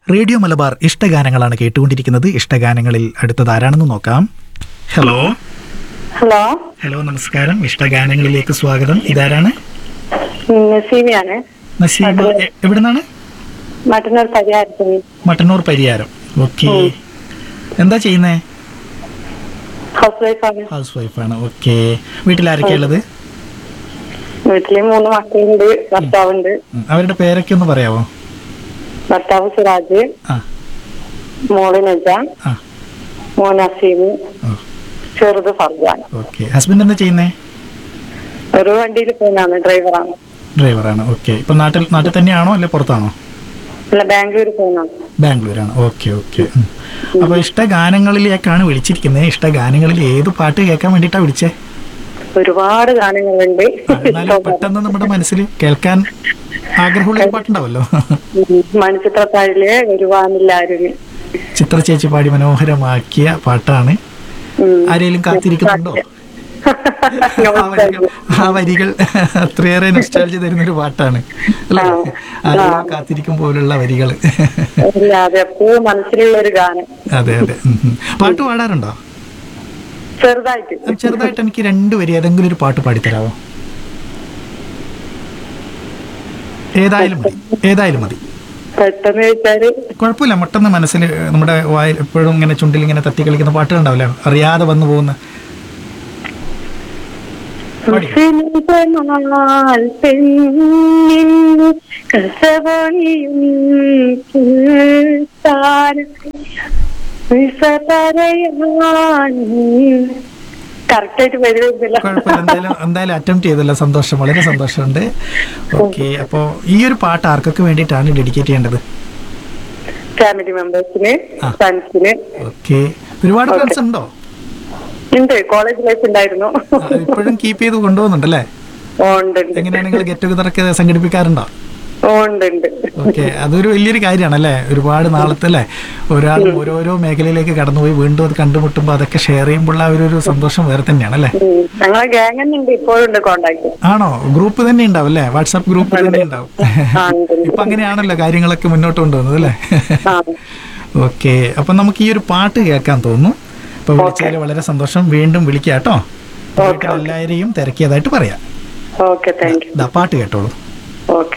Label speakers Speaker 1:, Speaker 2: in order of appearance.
Speaker 1: Radio Malabar ഇഷ്ടഗാനങ്ങളാണ് കേട്ടുകൊണ്ടിരിക്കുന്നത് ഇഷ്ടഗാനങ്ങളിൽ അടുത്തത് ആരാണെന്ന് നോക്കാം ഹലോ
Speaker 2: ഹലോ
Speaker 1: ഹലോ നമസ്കാരം ഇഷ്ടഗാനങ്ങളിലേക്ക് സ്വാഗതം ഇതാരാണ്
Speaker 2: നസീമിയാണ്
Speaker 1: നസീബ എ- എവിടുന്നാണ്
Speaker 2: മറ്റന്നൂർ പരിഹാരത്തിന്
Speaker 1: മട്ടന്നൂർ പരിയാരം ഓക്കെ എന്താ ചെയ്യുന്നേ
Speaker 2: ഹൗസ് വൈഫാണ്
Speaker 1: ഹൗസ് വൈഫാണ് ഓക്കെ വീട്ടിലാരൊക്കെ ഉള്ളത്
Speaker 2: വീട്ടില് മൂന്ന് മക്കളുണ്ട് ഭർത്താവുണ്ട്
Speaker 1: ഉം, അവരുടെ പേരൊക്കെ ഒന്ന് പറയാവോ
Speaker 2: ഭർത്താവ് സിറാജ്
Speaker 1: ആ
Speaker 2: മോള് നജ
Speaker 1: ആ
Speaker 2: മോൻ നസീം
Speaker 1: ഓ
Speaker 2: ചെറുത് ഫർജാൻ
Speaker 1: ഓക്കെ ഹസ്ബൻഡ് എന്താ ചെയ്യുന്നേ
Speaker 2: ഒരു വണ്ടിയിൽ പോകുന്നതാണ് ഡ്രൈവറാണ്
Speaker 1: ഡ്രൈവറാണ് ഓക്കെ ഇപ്പൊ നാട്ടിൽ നാട്ടിൽ തന്നെയാണോ അല്ലെ പുറത്താണോ
Speaker 2: അല്ല ബാംഗ്ലൂർ പോകുന്നതാണ്
Speaker 1: ബാംഗ്ലൂരാണ് ഓക്കെ ഓക്കെ അപ്പൊ ഇഷ്ട ഗാനങ്ങളിലേക്കാണ് വിളിച്ചിരിക്കുന്നത് ഇഷ്ട ഗാനങ്ങളിൽ ഏത് പാട്ട് കേൾക്കാൻ വേണ്ടിയിട്ടാ വിളിച്ചേ
Speaker 2: ഒരുപാട് ഗാനങ്ങളുണ്ട്
Speaker 1: എന്നാലും പെട്ടെന്ന് നമ്മുടെ മനസ്സിൽ കേൾക്കാൻ ആഗ്രഹമുള്ള ഒരു പാട്ടുണ്ടാവല്ലോ
Speaker 2: മണിച്ചിത്രത്താഴില് വരുവാനില്ലാരും
Speaker 1: ചിത്ര ചേച്ചി പാടി മനോഹരമാക്കിയ പാട്ടാണ് ആരെങ്കിലും കാത്തിരിക്കുന്നുണ്ടോ ആ വരികൾ ആ വരികൾ അത്രയേറെ നൊസ്റ്റാൾജി തരുന്ന ഒരു പാട്ടാണ് അല്ലേ ആരെങ്കിലും കാത്തിരിക്കും പോലുള്ള വരികൾ
Speaker 2: അതെ എപ്പോഴും മനസ്സിലുള്ള ഒരു ഗാനം
Speaker 1: അതെ അതെ ഉം, ഉം. പാട്ട് പാടാറുണ്ടോ
Speaker 2: ചെറുതായിട്ട്
Speaker 1: ചെറുതായിട്ട് എനിക്ക് രണ്ട് വരി ഏതെങ്കിലും ഒരു പാട്ട് പാടിത്തരാവോ ഏതായാലും മതി ഏതായാലും മതി
Speaker 2: പെട്ടെന്ന് വെച്ചാല്
Speaker 1: കുഴപ്പമില്ല പെട്ടെന്ന് മനസ്സിൽ നമ്മുടെ വായിൽ എപ്പോഴും ഇങ്ങനെ ചുണ്ടിൽ ഇങ്ങനെ തട്ടി കളിക്കുന്ന പാട്ടുകൾ ഉണ്ടാവില്ല അറിയാതെ വന്നു പോകുന്ന പാടിക്കോ.
Speaker 2: സിനിമനാൽ പെണ്ണിൻ കസവണിയും പുൽത്താരം വിസ പറയാൻ കറക്റ്റായിട്ട് വരുന്നില്ല
Speaker 1: കുഴപ്പമില്ല എന്തായാലും എന്തായാലും അറ്റംപ്റ്റ് ചെയ്തല്ലോ സന്തോഷം വളരെ സന്തോഷമുണ്ട് ഓക്കെ അപ്പോൾ ഈ ഒരു പാട്ട് ആർക്കൊക്കെ വേണ്ടിയിട്ടാണ് ഡെഡിക്കേറ്റ് ചെയ്യേണ്ടത്
Speaker 2: ഫാമിലി മെമ്പേഴ്സിന്
Speaker 1: ആ.
Speaker 2: ഫ്രണ്ട്സിന്
Speaker 1: ഓക്കെ ഒരുപാട് ഫ്രണ്ട്സ് ഉണ്ടോ
Speaker 2: ഉണ്ട് കോളേജ് ലൈഫ് ഉണ്ടായിരുന്നു
Speaker 1: ആ, ഇപ്പോഴും കീപ്പ് ചെയ്ത് കൊണ്ടുപോകുന്നുണ്ടല്ലേ
Speaker 2: ഓ, ഉണ്ട് ഉണ്ട്
Speaker 1: എങ്ങനെയാണ് നിങ്ങൾ ഗെറ്റ് ടുഗദറൊക്കെ സംഘടിപ്പിക്കാറുണ്ടോ
Speaker 2: ഓ, ഉണ്ട് ഉണ്ട്
Speaker 1: ഓക്കെ അതൊരു വലിയൊരു കാര്യമാണല്ലേ ഒരുപാട് നാളത്തെ അല്ലേ ഒരാൾ ഓരോരോ മേഖലയിലേക്ക് കടന്നുപോയി വീണ്ടും അത് കണ്ടുമുട്ടുമ്പോൾ അതൊക്കെ ഷെയർ ചെയ്യുമ്പോൾ ആ ഒരു ഒരു സന്തോഷം വേറെ തന്നെയാണ് അല്ലേ
Speaker 2: ഉം. ഞങ്ങളെ ഗ്യാങ് തന്നെ ഉണ്ട് ഇപ്പോഴും ഉണ്ട് കോണ്ടാക്ട്
Speaker 1: ആണോ ഗ്രൂപ്പ് തന്നെ ഉണ്ടാവും അല്ലേ വാട്സാപ്പ് ഗ്രൂപ്പ് തന്നെ ഉണ്ടാവും
Speaker 2: ആ ഉണ്ട് ഉണ്ട്.
Speaker 1: ഇപ്പൊ അങ്ങനെയാണല്ലോ കാര്യങ്ങളൊക്കെ മുന്നോട്ട് കൊണ്ടുവന്നത് അല്ലേ
Speaker 2: ആ
Speaker 1: ഓക്കെ അപ്പൊ നമുക്ക് ഈ ഒരു പാട്ട് കേൾക്കാൻ തോന്നുന്നു അപ്പൊ വിളിച്ചതിൽ വളരെ സന്തോഷം വീണ്ടും വിളിക്കാം കേട്ടോ വീട്ടിൽ എല്ലാവരെയും തിരക്കിയതായിട്ട് പറയാം
Speaker 2: ഓക്കെ താങ്ക് യു
Speaker 1: ദാ പാട്ട് കേട്ടോളൂ
Speaker 2: ഓക്കെ